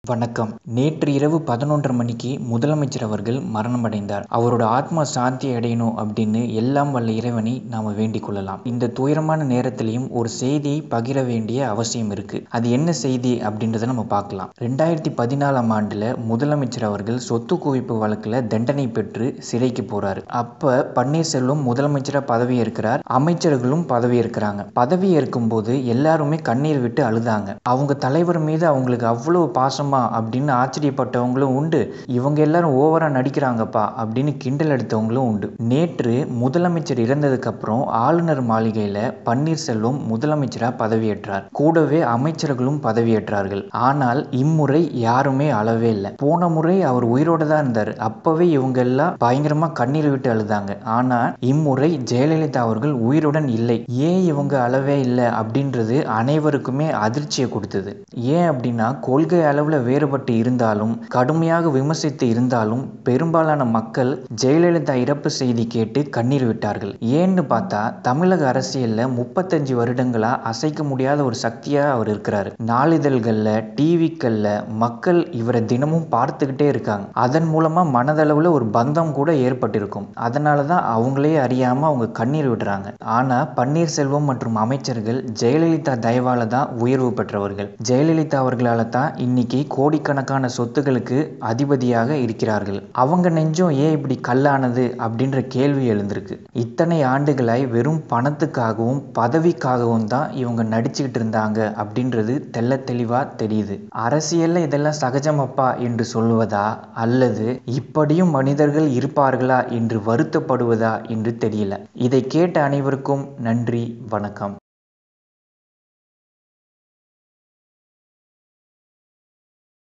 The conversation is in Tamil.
வணக்கம் நேற்று இரவு பதினொன்றரை மணிக்கு முதலமைச்சர் அவர்கள் மரணமடைந்தார் அவரோட ஆத்மா சாந்தி அடையணும் அப்படின்னு எல்லாம் வல்ல இறைவனை நாம வேண்டிக் கொள்ளலாம் இந்த துயரமான நேரத்திலையும் ஒரு செய்தியை பகிர வேண்டிய அவசியம் இருக்கு அது என்ன செய்தி அப்படின்றத நம்ம பார்க்கலாம் ரெண்டாயிரத்தி பதினாலாம் ஆண்டுல முதலமைச்சர் அவர்கள் சொத்து குவிப்பு வழக்குல தண்டனை பெற்று சிறைக்கு போறாரு அப்ப பன்னீர்செல்வம் முதலமைச்சரா பதவி ஏற்கிறார் அமைச்சர்களும் பதவி ஏற்கிறாங்க பதவி ஏற்கும் போது எல்லாருமே கண்ணீர் விட்டு அழுதாங்க அவங்க தலைவர் மீது அவங்களுக்கு அவ்வளவு பாசமா அப்படின்னு ஆச்சரியப்பட்டவங்களும் உண்டு இவங்க எல்லாரும் ஓவரா நடிக்கிறாங்கப்பா அப்படின்னு கிண்டல் எடுத்தவங்களும் உண்டு நேற்று முதலமைச்சர் இறந்ததுக்கு அப்புறம் ஆளுநர் மாளிகையில பன்னீர்செல்வம் முதலமைச்சரா பதவியேற்றார் கூடவே அமைச்சர்களும் பதவியேற்றார்கள் ஆனால் இம்முறை யாருமே அளவே இல்லை போன முறை அவர் உயிரோட தான் இருந்தார் அப்பவே இவங்க எல்லாம் பயங்கரமா கண்ணீர் விட்டு அழுதாங்க ஆனா இம்முறை ஜெயலலிதா அவர்கள் உயிருடன் இல்லை ஏன் இவங்க அளவே இல்லை அப்படின்றது அனைவருக்குமே அதிர்ச்சியை கொடுத்தது ஏன் அப்படின்னா கொள்கை அளவுல வேறுபட்டு இருந்தாலும் கடுமையாக விமர்சித்து இருந்தாலும் பெரும்பாலான மக்கள் ஜெயலலிதா இறப்பு செய்தி கேட்டு கண்ணீர் விட்டார்கள் ஏன்னு பார்த்தா தமிழக அரசியல்ல முப்பத்தஞ்சு வருடங்களா அசைக்க முடியாத ஒரு சக்தியா அவர் இருக்கிறாரு நாளிதழ்கள்ல டிவிக்கள்ல மக்கள் இவரை தினமும் பார்த்துக்கிட்டே இருக்காங்க அதன் மூலமா மனதளவுல ஒரு பந்தம் கூட ஏற்பட்டிருக்கும் அதனாலதான் அவங்களே அறியாம அவங்க கண்ணீர் விடுறாங்க ஆனா பன்னீர்செல்வம் மற்றும் அமைச்சர்கள் ஜெயலலிதா தயவால தான் உயர்வு பெற்றவர்கள் ஜெயலலிதா அவர்களால தான் இன்னைக்கு கோடிக்கணக்கான சொத்துகளுக்கு அதிபதியாக இருக்கிறார்கள் அவங்க நெஞ்சம் ஏன் இப்படி கல்லானது அப்படின்ற கேள்வி எழுந்திருக்கு இத்தனை ஆண்டுகளாய் வெறும் பணத்துக்காகவும் பதவிக்காகவும் தான் இவங்க நடிச்சுக்கிட்டு இருந்தாங்க அப்படின்றது தெள்ள தெளிவா தெரியுது அரசியல்ல இதெல்லாம் சகஜமப்பா என்று சொல்லுவதா அல்லது இப்படியும் மனிதர்கள் இருப்பார்களா என்று வருத்தப்படுவதா என்று தெரியல இதை கேட்ட அனைவருக்கும் நன்றி வணக்கம்